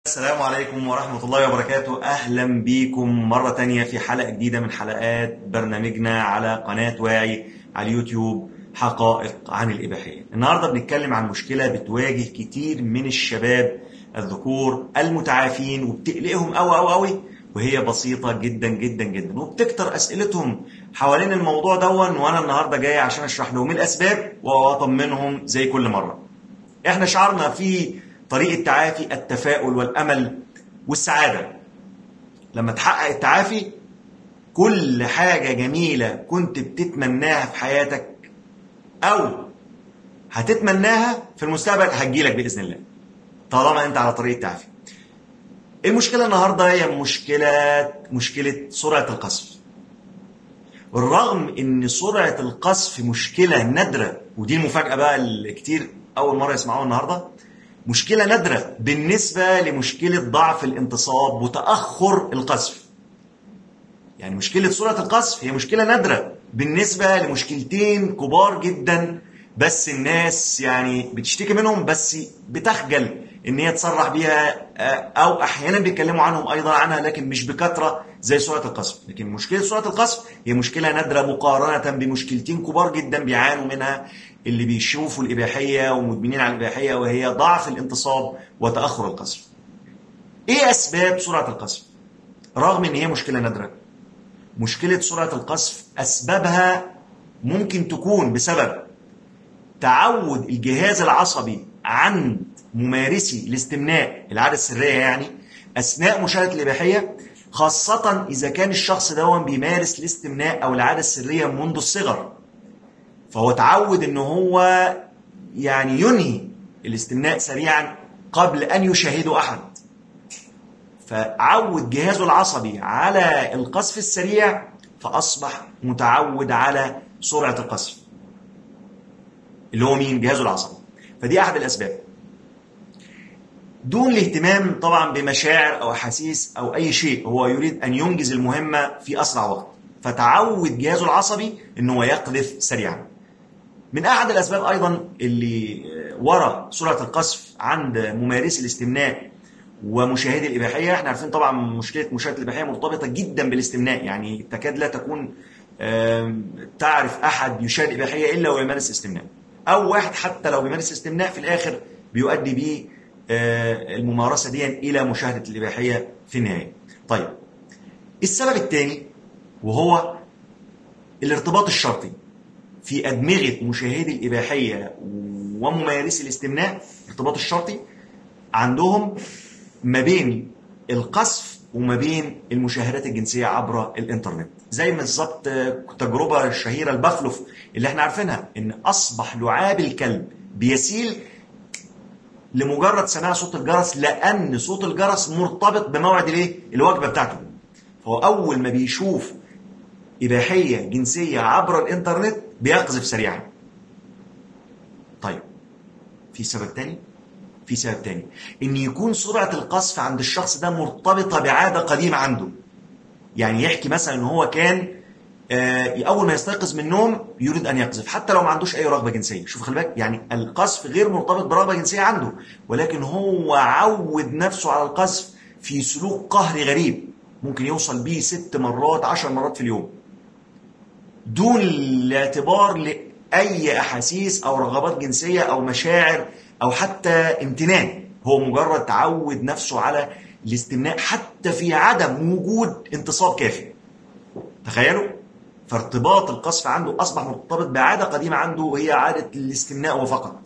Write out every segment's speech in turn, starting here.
السلام عليكم ورحمة الله وبركاته أهلا بكم مرة تانية في حلقة جديدة من حلقات برنامجنا على قناة واعي على اليوتيوب حقائق عن الإباحية النهاردة بنتكلم عن مشكلة بتواجه كتير من الشباب الذكور المتعافين وبتقلقهم أوي أوي أوي وهي بسيطة جدا جدا جدا وبتكتر أسئلتهم حوالين الموضوع دون وأنا النهاردة جاي عشان أشرح لهم الأسباب وأطمنهم زي كل مرة احنا شعرنا في طريق التعافي التفاؤل والامل والسعاده لما تحقق التعافي كل حاجه جميله كنت بتتمناها في حياتك او هتتمناها في المستقبل هتجيلك باذن الله طالما انت على طريق التعافي المشكله النهارده هي مشكله مشكله سرعه القذف بالرغم ان سرعه القذف مشكله نادره ودي المفاجاه بقى اللي كتير اول مره يسمعوها النهارده مشكله نادره بالنسبه لمشكله ضعف الانتصاب وتاخر القذف يعني مشكله سرعه القذف هي مشكله نادره بالنسبه لمشكلتين كبار جدا بس الناس يعني بتشتكي منهم بس بتخجل ان هي تصرح بيها او احيانا بيتكلموا عنهم ايضا عنها لكن مش بكثره زي سرعه القذف لكن مشكله سرعه القذف هي مشكله نادره مقارنه بمشكلتين كبار جدا بيعانوا منها اللي بيشوفوا الإباحية ومدمنين على الإباحية وهي ضعف الانتصاب وتأخر القذف. إيه أسباب سرعة القذف؟ رغم إن هي مشكلة نادرة. مشكلة سرعة القذف أسبابها ممكن تكون بسبب تعود الجهاز العصبي عند ممارسي الاستمناء العادة السرية يعني أثناء مشاهدة الإباحية خاصة إذا كان الشخص ده بيمارس الاستمناء أو العادة السرية منذ الصغر فهو تعود ان هو يعني ينهي الاستمناء سريعا قبل ان يشاهده احد فعود جهازه العصبي على القذف السريع فاصبح متعود على سرعه القذف اللي هو مين جهازه العصبي فدي احد الاسباب دون الاهتمام طبعا بمشاعر او احاسيس او اي شيء هو يريد ان ينجز المهمه في اسرع وقت فتعود جهازه العصبي ان هو يقذف سريعا من احد الاسباب ايضا اللي ورا سرعه القذف عند ممارسي الاستمناء ومشاهدي الاباحيه احنا عارفين طبعا مشكله مشاهده الاباحيه مرتبطه جدا بالاستمناء يعني تكاد لا تكون تعرف احد يشاهد اباحيه الا ويمارس استمناء او واحد حتى لو بيمارس استمناء في الاخر بيؤدي بيه الممارسه دي الى مشاهده الاباحيه في النهايه طيب السبب الثاني وهو الارتباط الشرطي في أدمغة مشاهدي الإباحية وممارسي الاستمناء الارتباط الشرطي عندهم ما بين القذف وما بين المشاهدات الجنسية عبر الإنترنت زي بالظبط التجربة الشهيرة البافلوف اللي احنا عارفينها إن أصبح لعاب الكلب بيسيل لمجرد سماع صوت الجرس لأن صوت الجرس مرتبط بموعد الايه؟ الوجبة بتاعته فهو أول ما بيشوف إباحية جنسية عبر الإنترنت بيقذف سريعا طيب في سبب تاني في سبب تاني ان يكون سرعه القذف عند الشخص ده مرتبطه بعاده قديمه عنده يعني يحكي مثلا ان هو كان آه اول ما يستيقظ من النوم يريد ان يقذف حتى لو ما عندوش اي رغبه جنسيه شوف خلي بالك يعني القذف غير مرتبط برغبه جنسيه عنده ولكن هو عود نفسه على القذف في سلوك قهري غريب ممكن يوصل بيه ست مرات عشر مرات في اليوم دون الاعتبار لأي أحاسيس أو رغبات جنسية أو مشاعر أو حتى امتنان هو مجرد تعود نفسه على الاستمناء حتى في عدم وجود انتصاب كافي تخيلوا فارتباط القذف عنده أصبح مرتبط بعادة قديمة عنده وهي عادة الاستمناء وفقط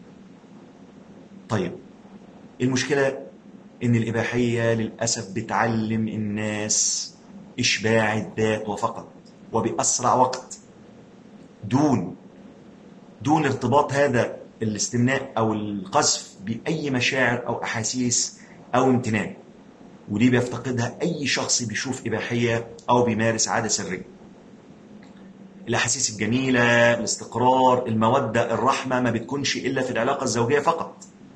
طيب المشكلة إن الإباحية للأسف بتعلم الناس إشباع الذات وفقط وبأسرع وقت دون دون ارتباط هذا الاستمناء أو القذف بأي مشاعر أو أحاسيس أو امتنان ودي بيفتقدها أي شخص بيشوف إباحية أو بيمارس عادة سرية الأحاسيس الجميلة الاستقرار المودة الرحمة ما بتكونش إلا في العلاقة الزوجية فقط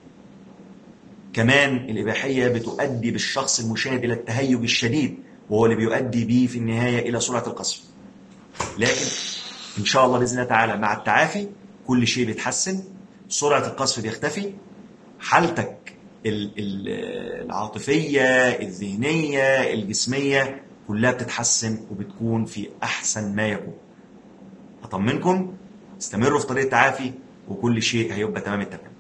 كمان الإباحية بتؤدي بالشخص المشاهد إلى التهيج الشديد وهو اللي بيؤدي به في النهاية إلى سرعة القذف لكن إن شاء الله بإذن الله تعالى مع التعافي كل شيء بيتحسن سرعة القذف بيختفي حالتك ال- ال- العاطفيه الذهنيه الجسميه كلها بتتحسن وبتكون في احسن ما يكون اطمنكم استمروا في طريق التعافي وكل شيء هيبقى تمام التمام